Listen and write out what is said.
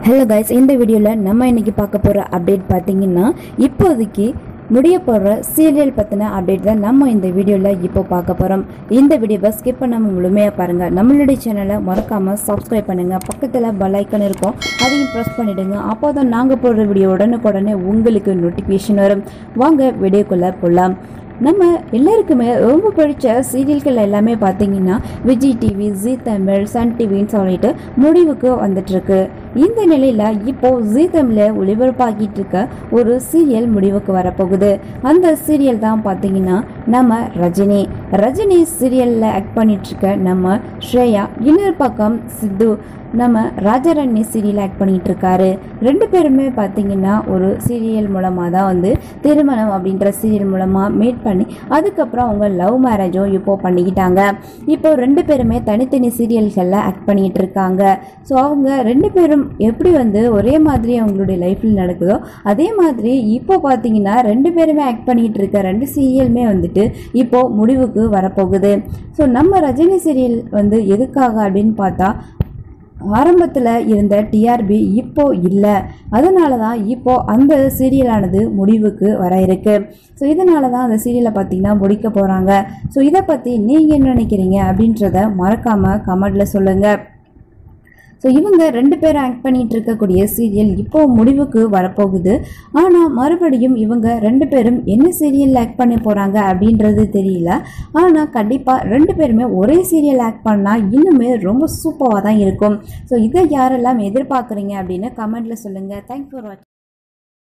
hello guys இந்த வீடியோவில் நம்ம இன்னைக்கு பார்க்க போகிற அப்டேட் பார்த்தீங்கன்னா இப்போதைக்கு முடிய போகிற சீரியல் பற்றின அப்டேட் தான் நம்ம இந்த வீடியோவில் இப்போ பார்க்க போகிறோம் இந்த வீடியோவை ஸ்கிப் பண்ணாமல் முழுமையாக பாருங்கள் நம்மளுடைய சேனலை மறக்காமல் சப்ஸ்கிரைப் பண்ணுங்கள் பக்கத்தில் பெல் ஐக்கன் இருக்கும் அதையும் ப்ரெஸ் பண்ணிவிடுங்க அப்போ தான் நாங்கள் போடுற வீடியோ உடனுக்குடனே உங்களுக்கு நோட்டிஃபிகேஷன் வரும் வாங்க வீடியோக்குள்ளே போகலாம் நம்ம எல்லாருக்குமே ரொம்ப பிடிச்ச சீரியல்கள் எல்லாமே பார்த்தீங்கன்னா Vijay TV Zee Tamil Sun டிவின்னு சொல்லிட்டு முடிவுக்கு வந்துட்டுருக்கு இந்த நிலையில் இப்போ ஜி தமிழில் ஒளிபரப்பாகிட்டு இருக்க ஒரு சீரியல் முடிவுக்கு வரப்போகுது அந்த சீரியல் தான் பார்த்தீங்கன்னா நம்ம ரஜினி ரஜினி சீரியலில் ஆக்ட் பண்ணிட்டு இருக்க நம்ம ஸ்ரேயா இன்னொரு பக்கம் சித்து நம்ம ராஜாராணி சீரியல் ஆக்ட் பண்ணிட்டு இருக்காரு ரெண்டு பேருமே பார்த்தீங்கன்னா ஒரு சீரியல் மூலமாக தான் வந்து திருமணம் அப்படின்ற சீரியல் மூலமாக மீட் பண்ணி அதுக்கப்புறம் அவங்க லவ் மேரேஜும் இப்போ பண்ணிக்கிட்டாங்க இப்போ ரெண்டு பேருமே தனித்தனி சீரியல்களில் ஆக்ட் பண்ணிட்டு இருக்காங்க ஸோ அவங்க ரெண்டு பேரும் எப்படி வந்து ஒரே மாதிரி அவங்களுடைய லைஃப்பில் நடக்குதோ அதே மாதிரி இப்போ பார்த்தீங்கன்னா ரெண்டு பேருமே ஆக்ட் பண்ணிட்டு இருக்க ரெண்டு சீரியலுமே வந்துட்டு இப்போ முடிவுக்கு வரப்போகுது ஸோ நம்ம ரஜினி சீரியல் வந்து எதுக்காக அப்படின்னு பார்த்தா ஆரம்பத்தில் இருந்த டிஆர்பி இப்போ இல்லை அதனால தான் இப்போ அந்த சீரியலானது முடிவுக்கு வர இருக்கு ஸோ இதனால தான் அந்த சீரியலை பார்த்தீங்கன்னா முடிக்க போகிறாங்க ஸோ இதை பற்றி நீங்கள் என்ன நினைக்கிறீங்க அப்படின்றத மறக்காமல் கமெண்டில் சொல்லுங்கள் ஸோ இவங்க ரெண்டு பேரும் ஆக்ட் பண்ணிட்டு இருக்கக்கூடிய சீரியல் இப்போ முடிவுக்கு வரப்போகுது ஆனால் மறுபடியும் இவங்க ரெண்டு பேரும் என்ன சீரியல் ஆக்ட் பண்ண போகிறாங்க அப்படின்றது தெரியல ஆனால் கண்டிப்பாக ரெண்டு பேருமே ஒரே சீரியல் ஆக்ட் பண்ணால் இன்னுமே ரொம்ப சூப்பராக தான் இருக்கும் ஸோ இதை யாரெல்லாம் எதிர்பார்க்குறீங்க அப்படின்னு கமெண்ட்டில் சொல்லுங்கள் தேங்க்ஸ் ஃபார் வாட்சிங்